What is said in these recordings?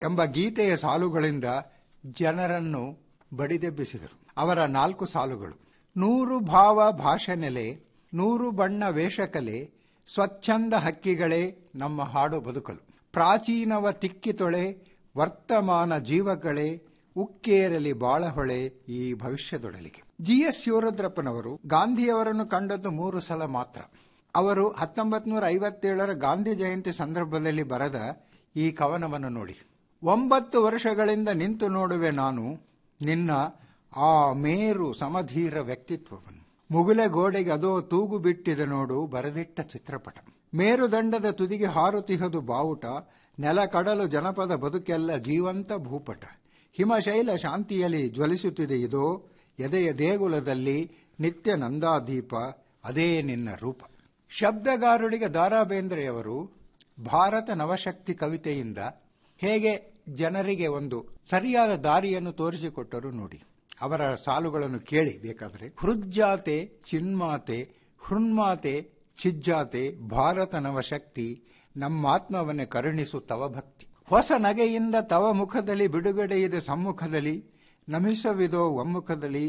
ಎಂಬ ಗೀತೆಯ ಸಾಲುಗಳಿಂದ ಜನರನ್ನು ಬಡಿದೆಬ್ಬಿಸಿದರು ಅವರ ನಾಲ್ಕು ಸಾಲುಗಳು ನೂರು ಭಾವ ಭಾಷೆ ನೆಲೆ ನೂರು ಬಣ್ಣ ವೇಷಕಲೆ ಸ್ವಚ್ಛಂದ ಹಕ್ಕಿಗಳೇ ನಮ್ಮ ಹಾಡು ಬದುಕಲು ಪ್ರಾಚೀನವ ತಿಕ್ಕಿತೊಳೆ ವರ್ತಮಾನ ಜೀವಗಳೇ ಉಕ್ಕೇರಲಿ ಬಾಳಹೊಳೆ ಈ ಭವಿಷ್ಯದೊಡಲಿಗೆ ಜಿ ಎಸ್ ಶಿವರುದ್ರಪ್ಪನವರು ಗಾಂಧಿಯವರನ್ನು ಕಂಡದ್ದು ಮೂರು ಸಲ ಮಾತ್ರ ಅವರು ಹತ್ತೊಂಬತ್ತು ನೂರ ಐವತ್ತೇಳರ ಗಾಂಧಿ ಜಯಂತಿ ಸಂದರ್ಭದಲ್ಲಿ ಬರೆದ ಈ ಕವನವನ್ನು ನೋಡಿ ಒಂಬತ್ತು ವರ್ಷಗಳಿಂದ ನಿಂತು ನೋಡುವೆ ನಾನು ನಿನ್ನ ಆ ಮೇರು ಸಮಧೀರ ವ್ಯಕ್ತಿತ್ವವನ್ನು ಮುಗುಲೆ ಗೋಡೆಗೆ ಅದೋ ತೂಗು ಬಿಟ್ಟಿದೆ ನೋಡು ಬರೆದಿಟ್ಟ ಚಿತ್ರಪಟ ಮೇರುದಂಡದ ತುದಿಗೆ ಹಾರುತಿಹದು ಬಾವುಟ ನೆಲ ಕಡಲು ಜನಪದ ಬದುಕೆಲ್ಲ ಜೀವಂತ ಭೂಪಟ ಹಿಮಶೈಲ ಶಾಂತಿಯಲ್ಲಿ ಜ್ವಲಿಸುತ್ತಿದೆ ಇದೋ ಎದೆಯ ದೇಗುಲದಲ್ಲಿ ನಿತ್ಯ ನಂದಾದೀಪ ಅದೇ ನಿನ್ನ ರೂಪ ಶಬ್ದಗಾರುಡಿಗೆ ದಾರಾ ಬೇಂದ್ರೆಯವರು ಭಾರತ ನವಶಕ್ತಿ ಕವಿತೆಯಿಂದ ಹೇಗೆ ಜನರಿಗೆ ಒಂದು ಸರಿಯಾದ ದಾರಿಯನ್ನು ತೋರಿಸಿಕೊಟ್ಟರು ನೋಡಿ ಅವರ ಸಾಲುಗಳನ್ನು ಕೇಳಿ ಬೇಕಾದರೆ ಹೃಜ್ಜಾತೆ ಚಿನ್ಮಾತೆ ಹೃನ್ಮಾತೆ ಚಿಜ್ಜಾತೆ ಭಾರತ ನವಶಕ್ತಿ ನಮ್ಮಾತ್ಮವನ್ನೇ ಕರುಣಿಸು ತವ ಭಕ್ತಿ ಹೊಸ ನಗೆಯಿಂದ ತವ ಮುಖದಲ್ಲಿ ಬಿಡುಗಡೆಯಿದೆ ಸಮ್ಮುಖದಲ್ಲಿ ನಮಿಸವಿದೋ ಒಮ್ಮುಖದಲ್ಲಿ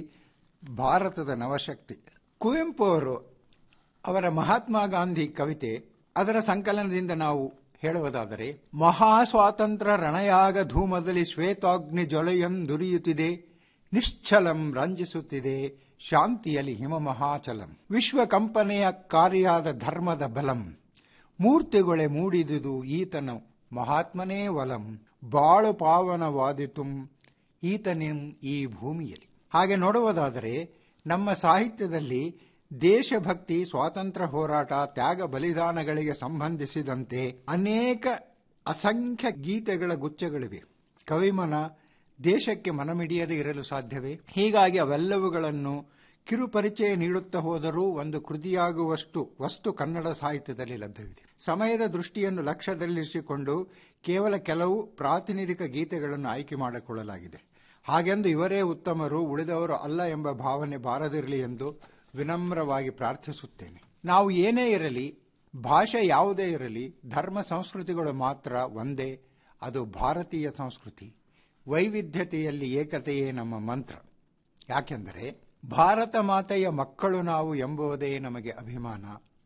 ಭಾರತದ ನವಶಕ್ತಿ ಕುವೆಂಪು ಅವರು ಅವರ ಮಹಾತ್ಮ ಗಾಂಧಿ ಕವಿತೆ ಅದರ ಸಂಕಲನದಿಂದ ನಾವು ಹೇಳುವುದಾದರೆ ಮಹಾ ಸ್ವಾತಂತ್ರ್ಯ ರಣಯಾಗ ಧೂಮದಲ್ಲಿ ಶ್ವೇತಾಗ್ನಿ ಜ್ವಲಯಂದುರಿಯುತ್ತಿದೆ ನಿಶ್ಚಲಂ ರಂಜಿಸುತ್ತಿದೆ ಶಾಂತಿಯಲ್ಲಿ ಹಿಮ ಮಹಾಚಲಂ ವಿಶ್ವ ಕಂಪನೆಯ ಕಾರ್ಯಾದ ಧರ್ಮದ ಬಲಂ ಮೂರ್ತಿಗೊಳೆ ಮೂಡಿದುದು ಈತನ ಮಹಾತ್ಮನೇ ವಲಂ ಬಾಳು ಪಾವನವಾದಿತು ಈತನಿಂ ಈ ಭೂಮಿಯಲ್ಲಿ ಹಾಗೆ ನೋಡುವುದಾದರೆ ನಮ್ಮ ಸಾಹಿತ್ಯದಲ್ಲಿ ದೇಶಭಕ್ತಿ ಸ್ವಾತಂತ್ರ್ಯ ಹೋರಾಟ ತ್ಯಾಗ ಬಲಿದಾನಗಳಿಗೆ ಸಂಬಂಧಿಸಿದಂತೆ ಅನೇಕ ಅಸಂಖ್ಯ ಗೀತೆಗಳ ಗುಚ್ಛಗಳಿವೆ ಕವಿಮನ ದೇಶಕ್ಕೆ ಮನಮಿಡಿಯದೆ ಇರಲು ಸಾಧ್ಯವೇ ಹೀಗಾಗಿ ಅವೆಲ್ಲವುಗಳನ್ನು ಕಿರುಪರಿಚಯ ನೀಡುತ್ತಾ ಹೋದರೂ ಒಂದು ಕೃತಿಯಾಗುವಷ್ಟು ವಸ್ತು ಕನ್ನಡ ಸಾಹಿತ್ಯದಲ್ಲಿ ಲಭ್ಯವಿದೆ ಸಮಯದ ದೃಷ್ಟಿಯನ್ನು ಲಕ್ಷ್ಯದಲ್ಲಿರಿಸಿಕೊಂಡು ಕೇವಲ ಕೆಲವು ಪ್ರಾತಿನಿಧಿಕ ಗೀತೆಗಳನ್ನು ಆಯ್ಕೆ ಮಾಡಿಕೊಳ್ಳಲಾಗಿದೆ ಹಾಗೆಂದು ಇವರೇ ಉತ್ತಮರು ಉಳಿದವರು ಅಲ್ಲ ಎಂಬ ಭಾವನೆ ಬಾರದಿರಲಿ ಎಂದು ವಿನಮ್ರವಾಗಿ ಪ್ರಾರ್ಥಿಸುತ್ತೇನೆ ನಾವು ಏನೇ ಇರಲಿ ಭಾಷೆ ಯಾವುದೇ ಇರಲಿ ಧರ್ಮ ಸಂಸ್ಕೃತಿಗಳು ಮಾತ್ರ ಒಂದೇ ಅದು ಭಾರತೀಯ ಸಂಸ್ಕೃತಿ ವೈವಿಧ್ಯತೆಯಲ್ಲಿ ಏಕತೆಯೇ ನಮ್ಮ ಮಂತ್ರ ಯಾಕೆಂದರೆ ಭಾರತ ಮಾತೆಯ ಮಕ್ಕಳು ನಾವು ಎಂಬುವುದೇ ನಮಗೆ ಅಭಿಮಾನ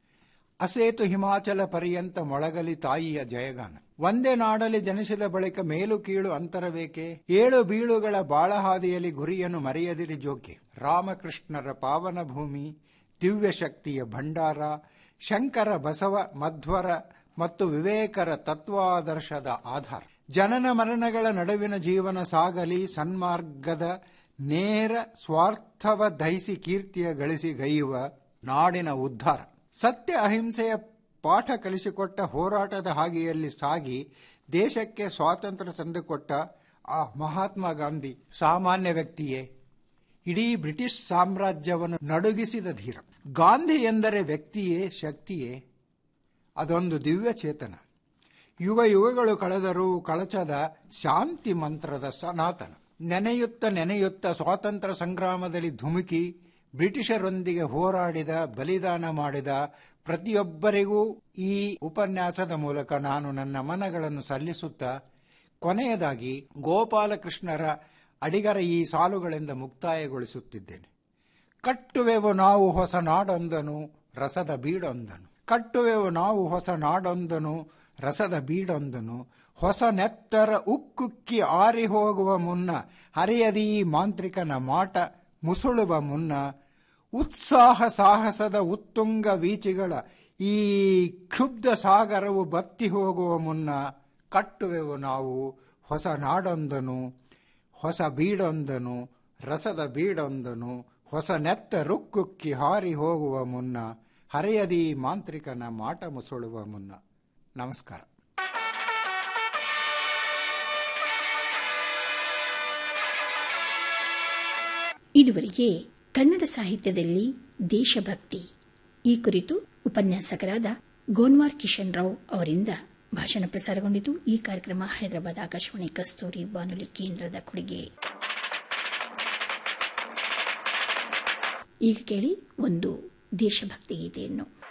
ಅಸೇತು ಹಿಮಾಚಲ ಪರ್ಯಂತ ಮೊಳಗಲಿ ತಾಯಿಯ ಜಯಗಾನ ಒಂದೇ ನಾಡಲಿ ಜನಿಸಿದ ಬಳಿಕ ಮೇಲು ಕೀಳು ಅಂತರಬೇಕೆ ಏಳು ಬೀಳುಗಳ ಬಾಳಹಾದಿಯಲ್ಲಿ ಗುರಿಯನ್ನು ಮರೆಯದಿರಿ ಜೋಕೆ ರಾಮಕೃಷ್ಣರ ಪಾವನ ಭೂಮಿ ದಿವ್ಯ ಶಕ್ತಿಯ ಭಂಡಾರ ಶಂಕರ ಬಸವ ಮಧ್ವರ ಮತ್ತು ವಿವೇಕರ ತತ್ವಾದರ್ಶದ ಆಧಾರ ಜನನ ಮರಣಗಳ ನಡುವಿನ ಜೀವನ ಸಾಗಲಿ ಸನ್ಮಾರ್ಗದ ನೇರ ಸ್ವಾರ್ಥವ ದಹಿಸಿ ಕೀರ್ತಿಯ ಗಳಿಸಿ ಗೈಯುವ ನಾಡಿನ ಉದ್ಧಾರ ಸತ್ಯ ಅಹಿಂಸೆಯ ಪಾಠ ಕಲಿಸಿಕೊಟ್ಟ ಹೋರಾಟದ ಹಾದಿಯಲ್ಲಿ ಸಾಗಿ ದೇಶಕ್ಕೆ ಸ್ವಾತಂತ್ರ್ಯ ತಂದುಕೊಟ್ಟ ಆ ಮಹಾತ್ಮ ಗಾಂಧಿ ಸಾಮಾನ್ಯ ವ್ಯಕ್ತಿಯೇ ಇಡೀ ಬ್ರಿಟಿಷ್ ಸಾಮ್ರಾಜ್ಯವನ್ನು ನಡುಗಿಸಿದ ಧೀರ ಗಾಂಧಿ ಎಂದರೆ ವ್ಯಕ್ತಿಯೇ ಶಕ್ತಿಯೇ ಅದೊಂದು ದಿವ್ಯ ಚೇತನ ಯುಗ ಯುಗಗಳು ಕಳೆದರೂ ಕಳಚದ ಶಾಂತಿ ಮಂತ್ರದ ಸನಾತನ ನೆನೆಯುತ್ತ ನೆನೆಯುತ್ತ ಸ್ವಾತಂತ್ರ್ಯ ಸಂಗ್ರಾಮದಲ್ಲಿ ಧುಮುಕಿ ಬ್ರಿಟಿಷರೊಂದಿಗೆ ಹೋರಾಡಿದ ಬಲಿದಾನ ಮಾಡಿದ ಪ್ರತಿಯೊಬ್ಬರಿಗೂ ಈ ಉಪನ್ಯಾಸದ ಮೂಲಕ ನಾನು ನನ್ನ ಮನಗಳನ್ನು ಸಲ್ಲಿಸುತ್ತಾ ಕೊನೆಯದಾಗಿ ಗೋಪಾಲಕೃಷ್ಣರ ಅಡಿಗರ ಈ ಸಾಲುಗಳಿಂದ ಮುಕ್ತಾಯಗೊಳಿಸುತ್ತಿದ್ದೇನೆ ಕಟ್ಟುವೆವು ನಾವು ಹೊಸ ನಾಡೊಂದನು ರಸದ ಬೀಡೊಂದನು ಕಟ್ಟುವೆವು ನಾವು ಹೊಸ ನಾಡೊಂದನು ರಸದ ಬೀಡೊಂದನು ಹೊಸ ನೆತ್ತರ ಉಕ್ಕುಕ್ಕಿ ಆರಿ ಹೋಗುವ ಮುನ್ನ ಹರಿಯದಿ ಮಾಂತ್ರಿಕನ ಮಾಟ ಮುಸುಳುವ ಮುನ್ನ ಉತ್ಸಾಹ ಸಾಹಸದ ಉತ್ತುಂಗ ವೀಚಿಗಳ ಈ ಕ್ಷುಬ್ಧ ಸಾಗರವು ಬತ್ತಿ ಹೋಗುವ ಮುನ್ನ ಕಟ್ಟುವೆವು ನಾವು ಹೊಸ ನಾಡೊಂದನು ಹೊಸ ಬೀಡೊಂದನು ರಸದ ಬೀಡೊಂದನು ಹೊಸ ನೆತ್ತ ರುಕ್ಕುಕ್ಕಿ ಹಾರಿ ಹೋಗುವ ಮುನ್ನ ಹರೆಯದಿ ಮಾಂತ್ರಿಕನ ಮಾಟ ಮುಸುಳುವ ಮುನ್ನ ನಮಸ್ಕಾರ ಇದುವರೆಗೆ ಕನ್ನಡ ಸಾಹಿತ್ಯದಲ್ಲಿ ದೇಶಭಕ್ತಿ ಈ ಕುರಿತು ಉಪನ್ಯಾಸಕರಾದ ಗೋನ್ವಾರ್ ಕಿಶನ್ ರಾವ್ ಅವರಿಂದ ಭಾಷಣ ಪ್ರಸಾರಗೊಂಡಿತು ಈ ಕಾರ್ಯಕ್ರಮ ಹೈದರಾಬಾದ್ ಆಕಾಶವಾಣಿ ಕಸ್ತೂರಿ ಬಾನುಲಿ ಕೇಂದ್ರದ ಕೊಡುಗೆ ಈಗ ಕೇಳಿ ಒಂದು ದೇಶಭಕ್ತಿ ಗೀತೆಯನ್ನು